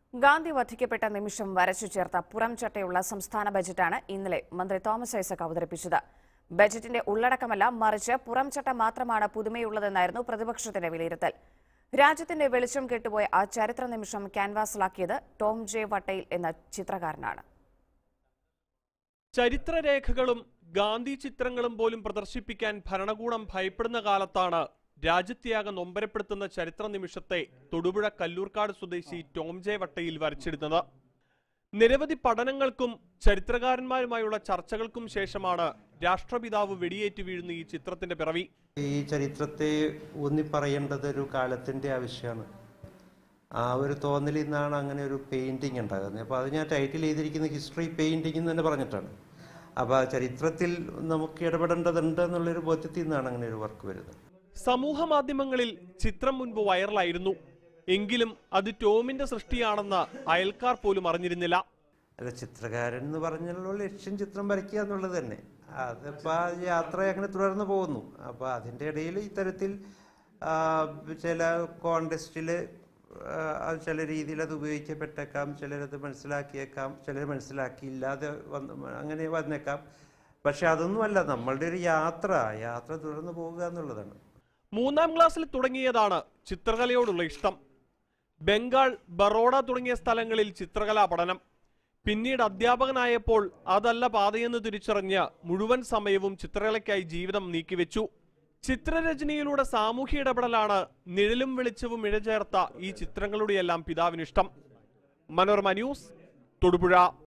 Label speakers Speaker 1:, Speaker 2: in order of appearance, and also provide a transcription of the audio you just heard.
Speaker 1: ഗാന്ധി വധിക്കപ്പെട്ട നിമിഷം വരച്ചു ചേർത്ത പുറം ചട്ടയുള്ള സംസ്ഥാന ബജറ്റാണ് ഇന്നലെ മന്ത്രി തോമസ് ഐസക് അവതരിപ്പിച്ചത് ബജറ്റിന്റെ ഉള്ളടക്കമല്ല മറിച്ച് പുറം ചട്ട മാത്രമാണ് പുതുമയുള്ളതെന്നായിരുന്നു പ്രതിപക്ഷത്തിന്റെ വിലയിരുത്തൽ രാജ്യത്തിന്റെ വെളിച്ചം കെട്ടുപോയ ആ ചരിത്ര നിമിഷം ക്യാൻവാസിലാക്കിയത് ടോം ജെ വട്ടയിൽ എന്ന ചിത്രകാരനാണ്
Speaker 2: ചരിത്രരേഖകളും ഗാന്ധി ചിത്രങ്ങളും പോലും പ്രദർശിപ്പിക്കാൻ ഭരണകൂടം ഭയപ്പെടുന്ന കാലത്താണ് രാജ്യത്യാഗം നൊമ്പരപ്പെടുത്തുന്ന ചരിത്ര നിമിഷത്തെ തൊടുപുഴ കല്ലൂർക്കാട് സ്വദേശി ടോം ജെ വട്ടയിൽ വരച്ചിടുന്നത് നിരവധി പഠനങ്ങൾക്കും ചരിത്രകാരന്മാരുമായുള്ള ചർച്ചകൾക്കും ശേഷമാണ് രാഷ്ട്രപിതാവ് വെടിയേറ്റ് വീഴുന്ന ഈ ചിത്രത്തിന്റെ പിറവി
Speaker 3: ഈ ചരിത്രത്തെ ഊന്നി പറയേണ്ടത് ഒരു കാലത്തിൻ്റെ ആവശ്യമാണ് ആ ഒരു തോന്നലിൽ നിന്നാണ് അങ്ങനെ ഒരു പെയിൻറ്റിങ് ഉണ്ടാകുന്നത് അപ്പോൾ അത് ഞാൻ ടൈറ്റിൽ ചെയ്തിരിക്കുന്ന ഹിസ്റ്ററി പെയിൻറ്റിംഗ് എന്ന് തന്നെ പറഞ്ഞിട്ടാണ് അപ്പോൾ ആ ചരിത്രത്തിൽ നമുക്ക് ഇടപെടേണ്ടതുണ്ട് എന്നുള്ളൊരു ബോധ്യത്തിൽ നിന്നാണ് അങ്ങനെ ഒരു വർക്ക് വരുന്നത്
Speaker 2: സമൂഹ മാധ്യമങ്ങളിൽ ചിത്രം മുൻപ് വൈറലായിരുന്നു എങ്കിലും അത് ടോമിന്റെ സൃഷ്ടിയാണെന്ന് അയൽക്കാർ പോലും അറിഞ്ഞിരുന്നില്ല
Speaker 3: അല്ല ചിത്രകാരൻ എന്ന് പറഞ്ഞുള്ള ലക്ഷ്യം ചിത്രം വരയ്ക്കുക എന്നുള്ളത് തന്നെ അതിപ്പോൾ ആ യാത്ര അങ്ങനെ തുടർന്ന് പോകുന്നു അപ്പോൾ അതിൻ്റെ ഇടയിൽ ഇത്തരത്തിൽ ആ, ചില കോണ്ടസ്റ്റിൽ ചില രീതിയിൽ അത് ഉപയോഗിക്കപ്പെട്ടേക്കാം ചിലരത് മനസ്സിലാക്കിയേക്കാം ചിലർ മനസ്സിലാക്കിയില്ലാതെ വന്ന് അങ്ങനെ വന്നേക്കാം പക്ഷെ അതൊന്നുമല്ല നമ്മളുടെ ഒരു യാത്ര യാത്ര തുടർന്ന് പോകുക എന്നുള്ളതാണ്
Speaker 2: മൂന്നാം ക്ലാസ്സിൽ തുടങ്ങിയതാണ് ചിത്രകലയോടുള്ള ഇഷ്ടം ബംഗാൾ ബറോഡ തുടങ്ങിയ സ്ഥലങ്ങളിൽ ചിത്രകലാ പഠനം പിന്നീട് അധ്യാപകനായപ്പോൾ അതല്ല പാതയെന്ന് തിരിച്ചറിഞ്ഞ് മുഴുവൻ സമയവും ചിത്രകലയ്ക്കായി ജീവിതം നീക്കിവെച്ചു ചിത്രരചനയിലൂടെ സാമൂഹ്യ ഇടപെടലാണ് നിഴലും വെളിച്ചവും ഇഴചേർത്ത ഈ ചിത്രങ്ങളുടെയെല്ലാം പിതാവിനിഷ്ടം മനോരമ ന്യൂസ് തൊടുപുഴ